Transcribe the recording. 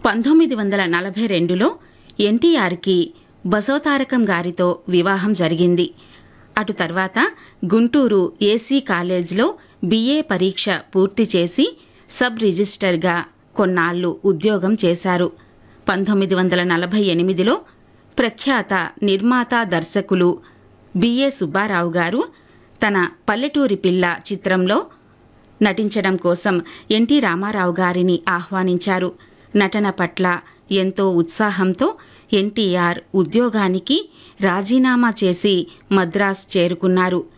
పంతొమ్మిది వందల నలభై రెండులో ఎన్టీఆర్కి బసవతారకం గారితో వివాహం జరిగింది అటు తర్వాత గుంటూరు ఏసీ కాలేజ్లో బిఏ పరీక్ష పూర్తి చేసి సబ్ రిజిస్టర్గా కొన్నాళ్లు ఉద్యోగం చేశారు పంతొమ్మిది వందల నలభై ఎనిమిదిలో ప్రఖ్యాత నిర్మాత దర్శకులు బిఏ సుబ్బారావు గారు తన పల్లెటూరి పిల్ల చిత్రంలో నటించడం కోసం ఎన్టీ రామారావు గారిని ఆహ్వానించారు నటన పట్ల ఎంతో ఉత్సాహంతో ఎన్టీఆర్ ఉద్యోగానికి రాజీనామా చేసి మద్రాస్ చేరుకున్నారు